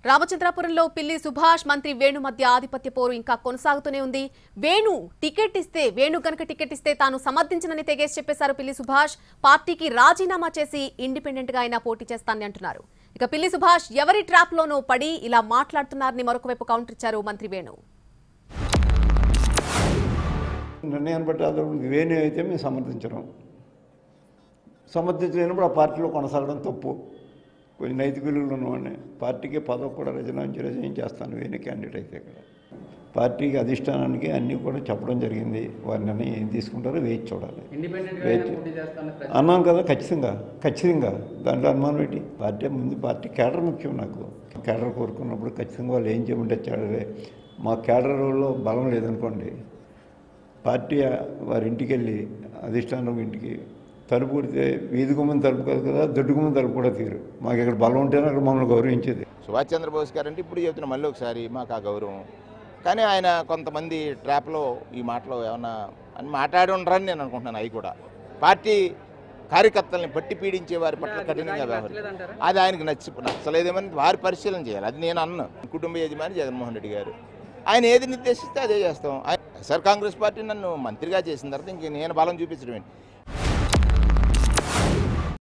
రామచంద్రాపురంలో పిల్లి సుభాష్ మంత్రి వేణు మధ్య ఆధిపత్య పోరు ఇంకా కొనసాగుతూనే ఉంది వేణు టికెట్ ఇస్తే వేణు గనక టికెట్ ఇస్తే తాను సమర్థించనని తెగేసి చెప్పేశారు పిల్లి సుభాష్ పార్టీకి రాజీనామా చేసి ఇండిపెండెంట్ గా అయినా పోటీ చేస్తానని అంటున్నారు ఇక పిల్లి సుభాష్ ఎవరి ట్రాప్ లోనూ పడి ఇలా మాట్లాడుతున్నారని మరొక వైపు కౌంటర్ ఇచ్చారు మంత్రి వేణు నిర్ణయాన్ని బట్టి అతను వేణు అయితే మేము సమర్థించడం సమర్థించలేనప్పుడు ఆ పార్టీలో కొనసాగడం తప్పు కొంచెం నైతిక విలువలు ఉన్నవాడిని పార్టీకి పదవి కూడా రచనాంచి రిజైన్ చేస్తాను వేణు క్యాండిడేట్ అయితే ఇక్కడ పార్టీకి అధిష్టానానికి అన్నీ కూడా చెప్పడం జరిగింది వారి నిర్ణయం ఏం తీసుకుంటారో వేచి చూడాలి ఇండిపెండెంట్గా వేచి పోటీ చేస్తాను అన్నాను కదా ఖచ్చితంగా ఖచ్చితంగా దాంట్లో అనుమానం ఏంటి పార్టీ ముందు పార్టీ కేడర్ ముఖ్యం నాకు కేడర్ కోరుకున్నప్పుడు ఖచ్చితంగా వాళ్ళు ఏం చేయమంటే కేడరే మా కేడర్లో బలం లేదనుకోండి పార్టీ వారి ఇంటికి వెళ్ళి అధిష్టానం ఇంటికి తలుపు కొడితే వీధి గుమ్మని తలుపు కాదు కదా దొడ్డు గుమ్మని తలుపు కూడా తీరు మాకు ఇక్కడ బలం ఉంటేనే అక్కడ మమ్మల్ని గౌరవించేది సుభాష్ చంద్రబోస్ గారు అంటే ఇప్పుడు చెప్తున్నా మళ్ళీ ఒకసారి మాకు ఆ గౌరవం కానీ ఆయన కొంతమంది ట్రాప్లో ఈ మాటలో ఏమన్నా అని మాట్లాడి ఉండరని నేను అనుకుంటున్నాను అవి కూడా పార్టీ కార్యకర్తల్ని పట్టి పీడించే వారి పట్ల కఠినంగా వ్యవహరించారు అది ఆయనకు నచ్చి నచ్చలేదేమని వారి పరిశీలన చేయాలి అది నేను అన్న కుటుంబ యజమాని జగన్మోహన్ రెడ్డి గారు ఆయన ఏది నిర్దేశిస్తే అదే చేస్తాం ఆయన- సార్ కాంగ్రెస్ పార్టీ నన్ను మంత్రిగా చేసిన తర్వాత ఇంక నేను బలం చూపించడం ఏంటి